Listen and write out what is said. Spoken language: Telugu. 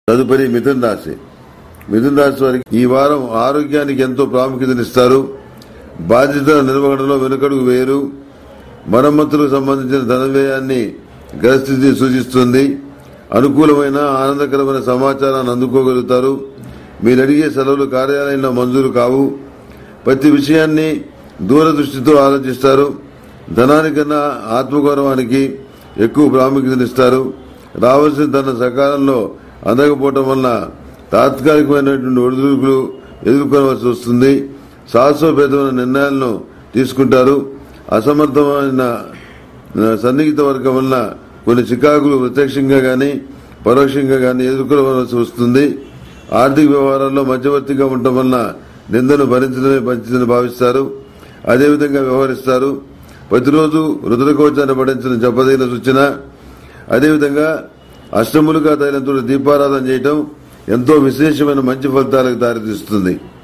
తదుపరి మిథున్ రాశి మిథున్ రాశి వారికి ఈ వారం ఆరోగ్యానికి ఎంతో ప్రాముఖ్యతనిస్తారు బాధ్యతల నిర్వహణలో వెనుకడుగు వేయరు మరమ్మతులకు సంబంధించిన ధన వ్యయాన్ని గ్రహస్థితి సూచిస్తుంది అనుకూలమైన ఆనందకరమైన సమాచారాన్ని అందుకోగలుగుతారు మీరు అడిగే సెలవులు కార్యాలయంలో మంజూరు కావు ప్రతి విషయాన్ని దూరదృష్టితో ఆలోచిస్తారు ధనానికన్నా ఆత్మగౌరవానికి ఎక్కువ ప్రాముఖ్యతనిస్తారు రావాల్సిన ధన సకాలంలో అందకపోవటం వలన తాత్కాలికమైనటువంటి ఒడిదుడుకులు ఎదుర్కోవలసి వస్తుంది సాహసోపేతమైన నిర్ణయాలను తీసుకుంటారు అసమర్థమైన ఆ, సన్నిహిత వర్గం వలన కొన్ని చికాకులు ప్రత్యక్షంగా గాని పరోక్షంగా గాని ఎదుర్కోవలసి వస్తుంది ఆర్థిక వ్యవహారాల్లో మధ్యవర్తిగా ఉండటం వలన నిందను భరించడమే మంచిదని భావిస్తారు అదేవిధంగా వ్యవహరిస్తారు ప్రతిరోజు రుద్రకోచాన్ని పడించిన చెప్పదగిన సూచన అదేవిధంగా అష్టములుగా తైలంతో దీపారాధన చేయటం ఎంతో విశేషమైన మంచి ఫలితాలకు దారితీస్తుంది